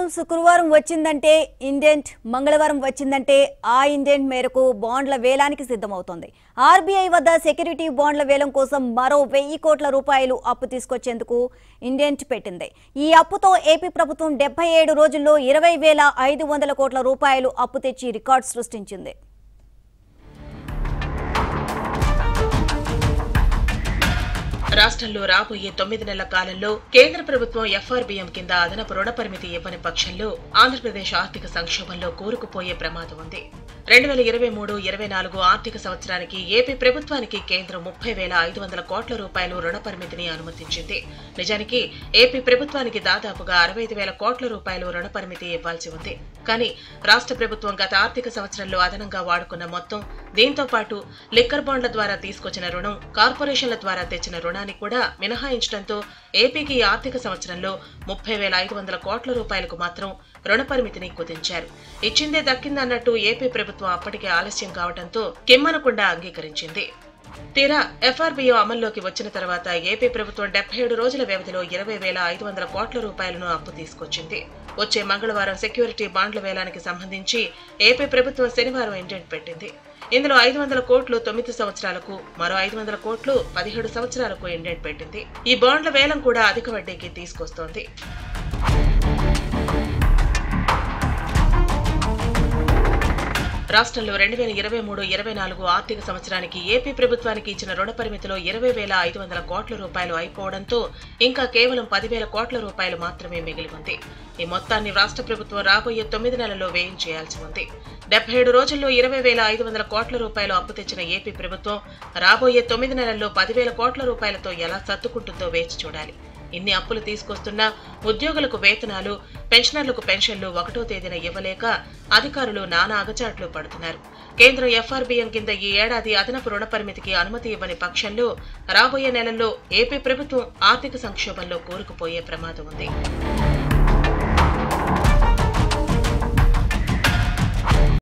వర్షం శుక్రవారం వచ్చిందంటే ఇండెంట్ మంగళవారం వచ్చిందంటే ఆ ఇండెంట్ మేరకు బాండ్ల వేలానికి సిద్ధమవుతోంది ఆర్బీఐ వద్ద సెక్యూరిటీ బాండ్ల వేలం కోసం మరో వెయ్యి కోట్ల రూపాయలు అప్పు తీసుకొచ్చేందుకు ఇండెంట్ పెట్టింది ఈ అప్పుతో ఏపీ ప్రభుత్వం డెబ్బై ఏడు రోజుల్లో ఇరవై వేల ఐదు వందల కోట్ల రూపాయలు అప్పు తెచ్చి రికార్డు సృష్టించింది రాష్ట్రంలో రాబోయే తొమ్మిది నెలల కాలంలో కేంద్ర ప్రభుత్వం ఎఫ్ఆర్బిఎం కింద అదనపు రుణ పరిమితి ఇవ్వని పక్షంలో ఆంధ్రప్రదేశ్ ఆర్థిక సంక్షోభంలో కూరుకుపోయే ప్రమాదం ఉంది రెండు వేల ఇరవై మూడు ఇరవై నాలుగు ఆర్థిక సంవత్సరానికి ఏపీ ప్రభుత్వానికి కేంద్రం ముప్పై వేల ఐదు వందల కోట్ల రూపాయలు రుణ పరిమితిని అనుమతించింది నిజానికి ఏపీ ప్రభుత్వానికి దాదాపుగా అరవై ఐదు వేల కోట్ల రూపాయలు రుణ పరిమితి ఇవ్వాల్సి ఉంది కానీ రాష్ట్ర ప్రభుత్వం గత ఆర్థిక సంవత్సరంలో అదనంగా వాడుకున్న మొత్తం దీంతో పాటు లిక్కర్ బాండ్ల ద్వారా తీసుకొచ్చిన రుణం కార్పొరేషన్ల ద్వారా తెచ్చిన రుణాన్ని కూడా మినహాయించడంతో ఏపీకి ఈ ఆర్థిక సంవత్సరంలో ముప్పై వేల ఐదు వందల కోట్ల రూపాయలకు మాత్రం రుణ పరిమితిని కుదించారు ఇచ్చిందే దక్కిందన్నట్టు ఏపీ ప్రభుత్వం అప్పటికే ఆలస్యం కావడంతో కిమ్మనకుండా అంగీకరించింది తీరా ఎఫ్ఆర్బిఓ అమల్లోకి వచ్చిన తర్వాత ఏపీ ప్రభుత్వం డెబ్బై ఏడు రోజుల వ్యవధిలో ఇరవై వేల ఐదు వందల కోట్ల రూపాయలను అప్పు తీసుకొచ్చింది వచ్చే మంగళవారం సెక్యూరిటీ బాండ్ల వేలానికి సంబంధించి ఏపీ ప్రభుత్వం శనివారం ఇండెంట్ పెట్టింది ఇందులో ఐదు వందల కోట్లు తొమ్మిది సంవత్సరాలకు మరో ఐదు వందల కోట్లు పదిహేడు సంవత్సరాలకు ఇండెంట్ పెట్టింది ఈ బాండ్ల వేలం కూడా అధిక వడ్డీకి తీసుకొస్తోంది రాష్ట్రంలో రెండు వేల ఇరవై మూడు ఇరవై నాలుగు ఆర్థిక సంవత్సరానికి ఏపీ ప్రభుత్వానికి ఇచ్చిన రుణ పరిమితిలో ఇరవై వేల ఐదు వందల కోట్ల రూపాయలు అయిపోవడంతో ఇంకా కేవలం పదివేల కోట్ల రూపాయలు మాత్రమే మిగిలి ఉంది ఈ మొత్తాన్ని రాష్ట్ర ప్రభుత్వం రాబోయే తొమ్మిది నెలల్లో వ్యయం చేయాల్సి ఉంది డెబ్బై ఏడు రోజుల్లో ఇరవై వేల ఐదు వందల కోట్ల రూపాయలు అప్పు తెచ్చిన ఏపీ ప్రభుత్వం రాబోయే తొమ్మిది నెలల్లో పదివేల కోట్ల రూపాయలతో ఎలా సర్దుకుంటుందో వేచి చూడాలి ఇన్ని అప్పులు తీసుకొస్తున్నా ఉద్యోగులకు వేతనాలు పెన్షనర్లకు పెన్షన్లు ఒకటో తేదీన ఇవ్వలేక అధికారులు నానా అగచాట్లు పడుతున్నారు కేంద్రం ఎఫ్ఆర్బిఎం కింద ఈ ఏడాది అదనపు రుణ పరిమితికి అనుమతి ఇవ్వని పక్షంలో రాబోయే నెలల్లో ఏపీ ప్రభుత్వం ఆర్థిక సంక్షోభంలో కూరుకుపోయే ప్రమాదం ఉంది